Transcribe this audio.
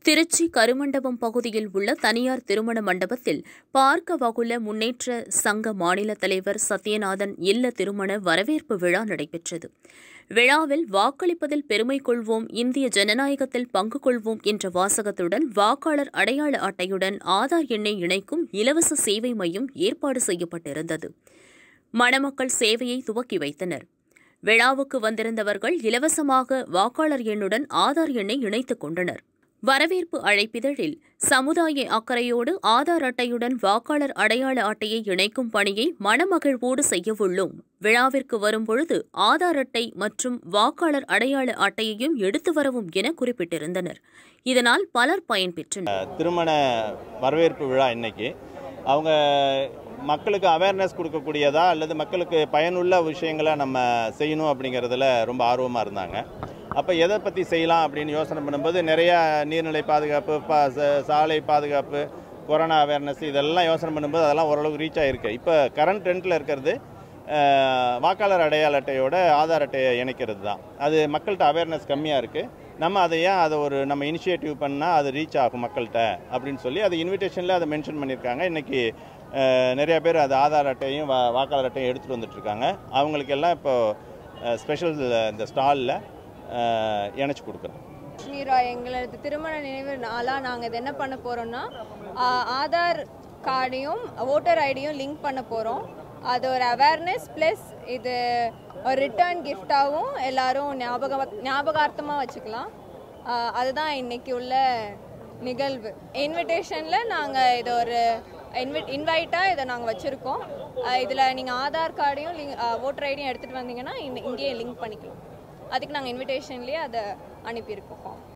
திருச்சி கருமண்டபம் பகுதியில் உள்ள தனியார் திருமண மண்டபத்தில் பார்க்க வகுல முன்னேற்ற சங்க மாநில தலைவர் சத்யநாதன் இல்ல திருமண வரவேற்பு விழா நடைபெற்றது விழாவில் வாக்களிப்பதில் பெருமை கொள்வோம் இந்திய ஜனநாயகத்தில் பங்கு கொள்வோம் என்ற வாசகத்துடன் வாக்காளர் அடையாள அட்டையுடன் ஆதார் எண்ணை இணைக்கும் இலவச சேவை மையம் ஏற்பாடு செய்யப்பட்டிருந்தது மணமக்கள் சேவையை துவக்கி வைத்தனர் விழாவுக்கு வந்திருந்தவர்கள் இலவசமாக வாக்காளர் எண்ணுடன் ஆதார் எண்ணை இணைத்துக் கொண்டனர் வரவேற்பு அழைப்பிதழில் சமுதாய அக்கறையோடு ஆதார் அட்டையுடன் வாக்காளர் அடையாள அட்டையை இணைக்கும் பணியை மனமகிழ்வோடு செய்யவுள்ளோம் விழாவிற்கு வரும்பொழுது ஆதார் அட்டை மற்றும் வாக்காளர் அடையாள அட்டையையும் எடுத்து வரவும் என குறிப்பிட்டிருந்தனர் இதனால் பலர் பயன்பெற்றனர் திருமண வரவேற்பு விழா இன்னைக்கு அவங்க மக்களுக்கு அவேர்னஸ் கொடுக்கக்கூடியதா அல்லது மக்களுக்கு பயனுள்ள விஷயங்களை நம்ம செய்யணும் அப்படிங்கிறதுல ரொம்ப ஆர்வமாக இருந்தாங்க அப்போ எதை பற்றி செய்யலாம் அப்படின்னு யோசனை பண்ணும்போது நிறையா நீர்நிலை பாதுகாப்பு பா ச- சாலை பாதுகாப்பு கொரோனா அவேர்னஸ் இதெல்லாம் யோசனை பண்ணும்போது அதெல்லாம் ஓரளவுக்கு ரீச் ஆகிருக்கு இப்போ கரண்ட் ட்ரெண்டில் இருக்கிறது அஹ், வாக்காளர் அடையாள அட்டையோட ஆதார் அட்டையை இணைக்கிறது தான் அது மக்கள்கிட்ட அவேர்னஸ் கம்மியாக இருக்குது நம்ம அதை ஏன் அதை ஒரு நம்ம இனிஷியேட்டிவ் பண்ணால் அது ரீச் ஆகும் மக்கள்கிட்ட அப்படின்னு சொல்லி அது இன்விடேஷனில் அதை மென்ஷன் பண்ணியிருக்காங்க இன்றைக்கி நிறைய பேர் அது ஆதார் அட்டையும் வா வாக்காளர் அட்டையும் எடுத்துகிட்டு வந்துட்டுருக்காங்க அவங்களுக்கெல்லாம் இப்போ ஸ்பெஷல் இந்த ஸ்டாலில் இணைச்சி கொடுக்குறோம் லட்சுமி ராய் எங்களது திருமண நினைவு நாளாக நாங்கள் இது என்ன பண்ண போகிறோம்னா ஆதார் கார்டையும் ஓட்டர் ஐடியும் லிங்க் பண்ண போகிறோம் அது ஒரு அவேர்னஸ் ப்ளஸ் இது ஒரு ரிட்டர்ன் கிஃப்டாகவும் எல்லாரும் ஞாபக ஞாபகார்த்தமாக வச்சுக்கலாம் ஆஹ் அதுதான் இன்னைக்கு உள்ள நிகழ்வு இன்விடேஷனில் நாங்கள் இது ஒரு இன்வி இன்வைட்டாக இதை நாங்கள் வச்சுருக்கோம் இதில் நீங்கள் ஆதார் கார்டையும் லிங்க் ஓட்டர் ஐடியும் எடுத்துகிட்டு வந்தீங்கன்னா இங்க- இங்கேயே லிங்க் பண்ணிக்கலாம் அதுக்கு நாங்கள் இன்விடேஷன்லேயே அதை அனுப்பியிருக்கோம்